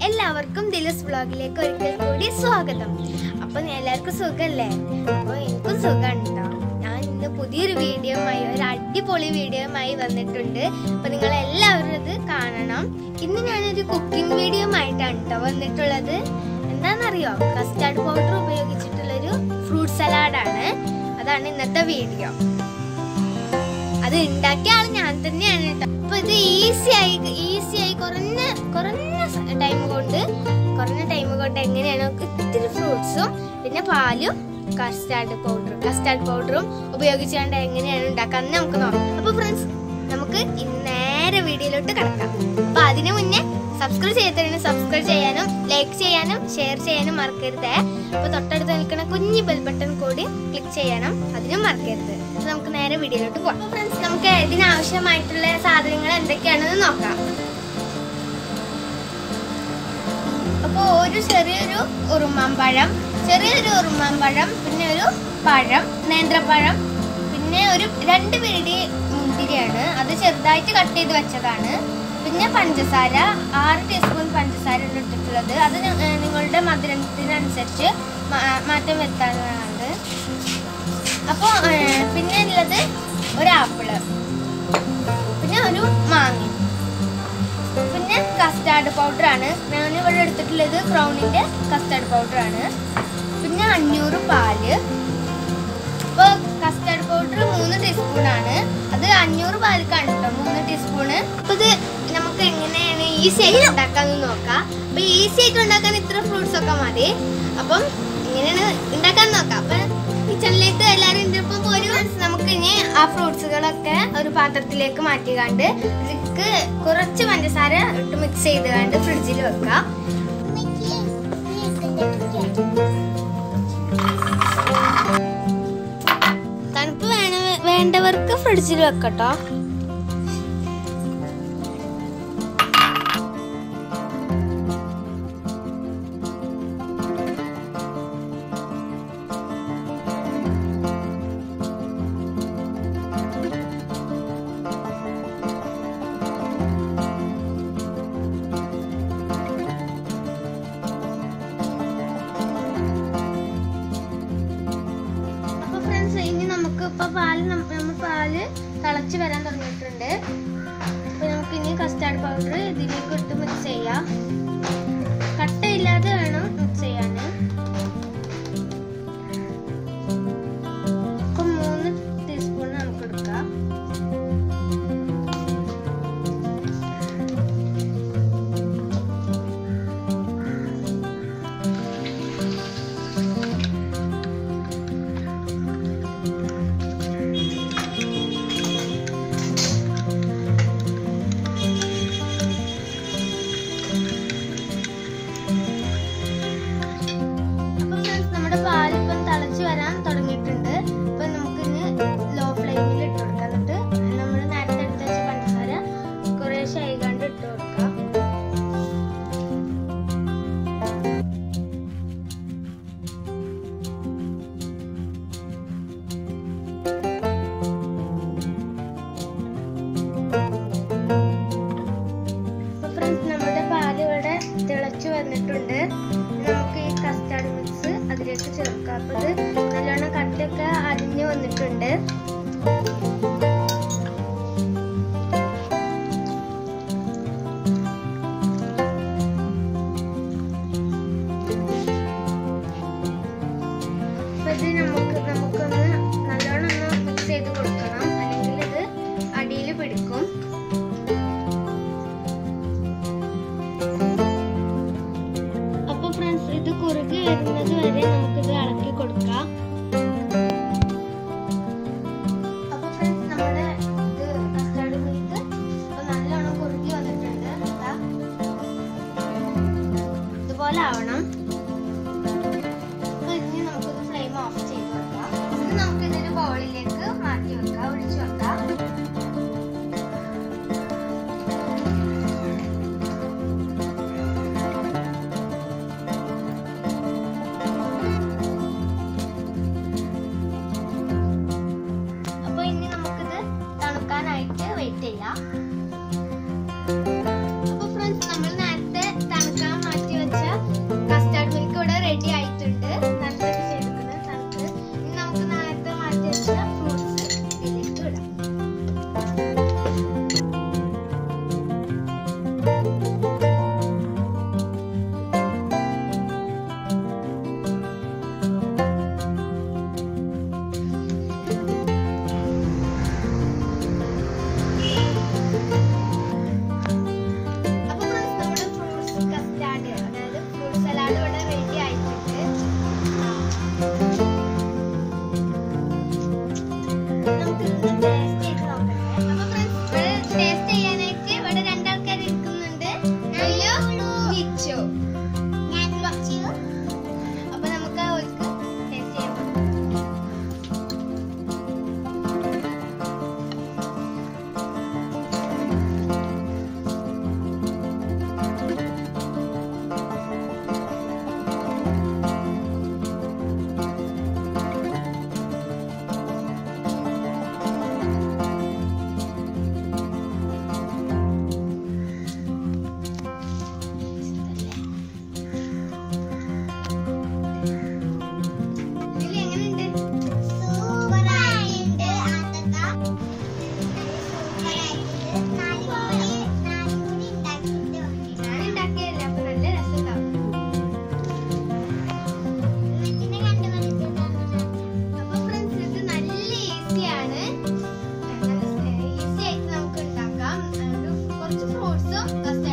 എല്ലാവർക്കും ദിലസ് വ്ളോഗിലേക്ക് ഒരിക്കൽ കൂടി സ്വാഗതം അപ്പൊ എല്ലാവർക്കും സുഖല്ലേ അപ്പൊ എനിക്കും സുഖമാണ് കേട്ടോ ഞാൻ ഇന്ന് പുതിയൊരു വീഡിയോയുമായി ഒരു അടിപൊളി വീഡിയോയുമായി വന്നിട്ടുണ്ട് അപ്പൊ നിങ്ങൾ എല്ലാവരും ഇത് കാണണം ഇന്ന് ഞാനൊരു കുക്കിംഗ് വീഡിയോ ആയിട്ടാണ് കേട്ടോ വന്നിട്ടുള്ളത് എന്താണെന്നറിയോ കസ്റ്റാർഡ് പൗഡർ ഉപയോഗിച്ചിട്ടുള്ളൊരു ഫ്രൂട്ട് സലാഡാണ് അതാണ് ഇന്നത്തെ വീഡിയോ അത് ഉണ്ടാക്കിയ ആൾ ഞാൻ തന്നെയാണ് കേട്ടോ അപ്പൊ ഇത് ഈസി ആയി ഈസി ആയി കുറഞ്ഞ കുറഞ്ഞ ടൈം കൊണ്ട് കുറഞ്ഞ ടൈം കൊണ്ട് എങ്ങനെയാണ് ഇത്തിരി ഫ്രൂട്ട്സും പിന്നെ പാലും കസ്റ്റാർഡ് പൗഡറും കസ്റ്റാർഡ് പൗഡറും ഉപയോഗിച്ചുകൊണ്ട് എങ്ങനെയാണ് ഉണ്ടാക്കാന്ന് നമുക്ക് നോക്കാം അപ്പൊ ഫ്രണ്ട്സ് നമുക്ക് ഇന്ന് നേരെ വീഡിയോയിലോട്ട് കിടക്കാം അപ്പൊ അതിനു മുന്നേ സബ്സ്ക്രൈബ് ചെയ്തിട്ടുണ്ടെങ്കിൽ സബ്സ്ക്രൈബ് ചെയ്യാനും ലൈക്ക് ചെയ്യാനും ഷെയർ ചെയ്യാനും മറക്കരുത് അപ്പൊ തൊട്ടടുത്ത് നിൽക്കുന്ന കുഞ്ഞു ബെൽ ബട്ടൺ കൂടി ക്ലിക്ക് ചെയ്യണം അതിനും മറക്കരുത് അപ്പൊ നമുക്ക് നേരെ വീഡിയോയിലോട്ട് പോകാം ഫ്രണ്ട്സ് നമുക്ക് ഇതിനാവശ്യമായിട്ടുള്ള സാധനങ്ങൾ എന്തൊക്കെയാണെന്ന് നോക്കാം അപ്പോൾ ഒരു ചെറിയൊരു ഉറുമാമ്പഴം ചെറിയൊരു ഉറുമാമ്പഴം പിന്നെ ഒരു പഴം നേന്ത്രപ്പഴം പിന്നെ ഒരു രണ്ട് പിടി മുന്തിരിയാണ് അത് ചെറുതായിട്ട് കട്ട് ചെയ്ത് വെച്ചതാണ് പിന്നെ പഞ്ചസാര ആറ് ടീസ്പൂൺ പഞ്ചസാര ആണ് ഇട്ടിട്ടുള്ളത് അത് നി- ഏർ നിങ്ങളുടെ മധുരത്തിനനുസരിച്ച് മാ- മാറ്റം വരുത്താവുന്നതാണ് അപ്പോൾ പിന്നെ ഉള്ളത് ഒരു ആപ്പിള് പിന്നെ ഒരു മാങ്ങ പിന്നെ കസ്റ്റാർഡ് പൗഡർ ആണ് ഞാൻ ഇവിടെ എടുത്തിട്ടുള്ളത് ക്രൗണിന്റെ കസ്റ്റാർഡ് പൗഡർ ആണ് പിന്നെ അഞ്ഞൂറ് പാല് ഇപ്പൊ കസ്റ്റാർഡ് പൗഡർ മൂന്ന് ടീസ്പൂൺ ആണ് അത് അഞ്ഞൂറ് പാലിക്കാണ് കേട്ടോ മൂന്ന് ടീസ്പൂണ് അപ്പൊ ഇത് നമുക്ക് എങ്ങനെയാണ് ഈസി ആയിട്ട് ഉണ്ടാക്കാന്ന് നോക്കാം അപ്പൊ ഈസി ആയിട്ട് ഉണ്ടാക്കാൻ ഇത്ര ഫ്രൂട്ട്സ് ഒക്കെ മതി അപ്പം എങ്ങനെയാണ് ഉണ്ടാക്കാൻ നോക്കാം അപ്പൊ കിച്ചണിലേക്ക് എല്ലാവരും ഇതിപ്പം പോരും നമുക്ക് ഇനി ആ ഫ്രൂട്ട്സുകളൊക്കെ ഒരു പാത്രത്തിലേക്ക് മാറ്റിക്കാണ്ട് ഇതിക്ക് കുറച്ച് പഞ്ചസാര ഇട്ട് മിക്സ് ചെയ്ത് കണ്ട് ഫ്രിഡ്ജിൽ വെക്കാം തണുപ്പ് വേണ വേണ്ടവർക്ക് ഫ്രിഡ്ജിൽ വെക്കട്ടോ അപ്പൊ ഫ്രണ്ട്സ് ഇനി നമുക്ക് ഇപ്പൊ പാല് നമ്മ- നമ്മൾ പാല് തിളച്ച് വരാൻ തുടങ്ങിയിട്ടുണ്ട് അപ്പൊ നമുക്ക് ഇനി കസ്റ്റാർഡ് പൗഡർ ഇതിലേക്ക് ഇട്ട് മിക്സ് ചെയ്യാം കട്ടയില്ലാതെ വേണം മിക്സ് ചെയ്യാന് ഇപ്പൊ മൂന്ന് ടീസ്പൂൺ നമുക്ക് എടുക്കാം അപ്പൊ ഫ്രണ്ട്സ് നമ്മുടെ പാൽ ഇപ്പം തിളച്ച് വരാൻ തുടങ്ങിയിട്ടുണ്ട് ഇപ്പൊ നമുക്ക് ഇനി ലോ ഫ്ലെയിമിൽ ഇട്ട് കൊടുക്കാം എന്നിട്ട് നമ്മൾ നേരത്തെ എടുത്ത് വെച്ച പഞ്ചസാര കുറേശ്ശെ ആയിക്കാണ്ട് ഇട്ട് കൊടുക്കാം അപ്പൊ ഫ്രണ്ട്സ് നമ്മുടെ പാല് ഇവിടെ തിളച്ചു വന്നിട്ടുണ്ട് നമുക്ക് ഈ കസ്റ്റാർഡ് മിക്സ് അതിലേക്ക് ചേർക്കാം അപ്പൊ ഇത് നല്ലോണം കട്ടൊക്കെ അരിഞ്ഞു വന്നിട്ടുണ്ട് അപ്പൊ ഇത് നമുക്ക് നമുക്കൊന്ന് നല്ലോണം ഒന്ന് മിക്സ് ചെയ്ത് കൊടുക്കണം അല്ലെങ്കിൽ ഇത് അടിയിൽ പിടിക്കും അപ്പൊ ഫ്രണ്ട്സ് ഇത് കുറുകി വരുന്നത് വരെ നമുക്കിത് ഇളക്കി കൊടുക്കാം കുറച്ച് ഫ്രൂട്ട്സും കസ്റ്റർഡ്